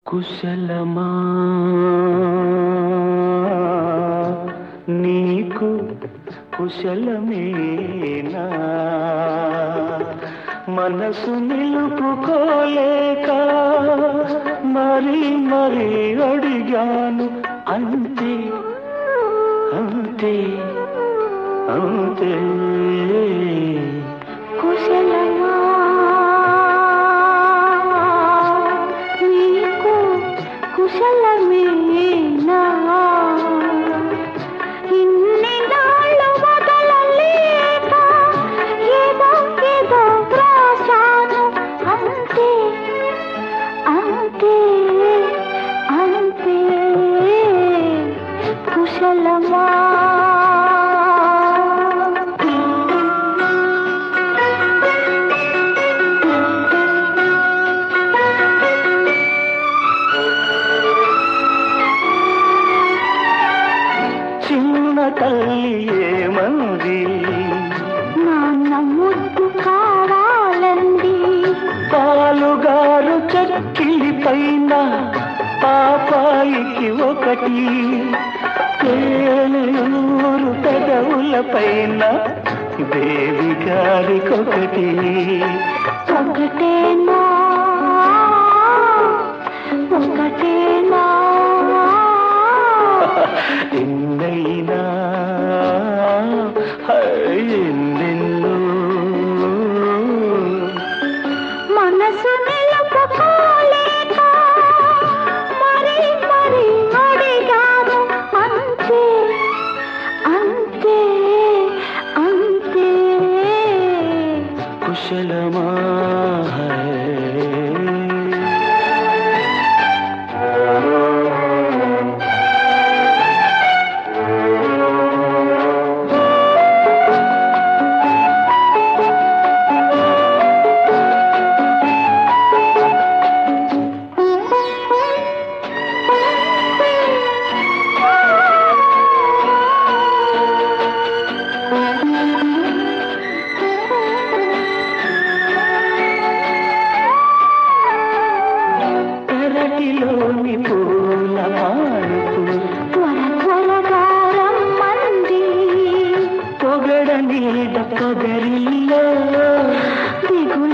కుశలమా నీకు కుశలమేనా మనసు నిలుపుకోలేక మరి మరి అడిగాను అంతే అంతే అంతే కుశలమా నీకు కుశలమేనా ఇన్ని నాళ్ళు వదలలేక ఏదో ఏదో వ్రాసాను అంతే అంతే అంతే కుశలమా చిన్న తల్లి ఏమంది నాన్న ముద్దు కావాలండి పాలుగారు చక్కిలి పైన పాపాయికి ఒకటి తేనెయూరు పెదవుల పైన దేవి గారికొకటి ఒకటేనా ఒకటేనా ఎన్నైనా ఎన్నెన్నో మనసు నిలుపుకోలేక మరి మరి అడిగాను అంతే అంతే అంతే కుశలమా పెరటిలోని పూల మారుతూ త్వర త్వరగా రమ్మంది పొగడ నీడ పొగరిల్లో దిగుల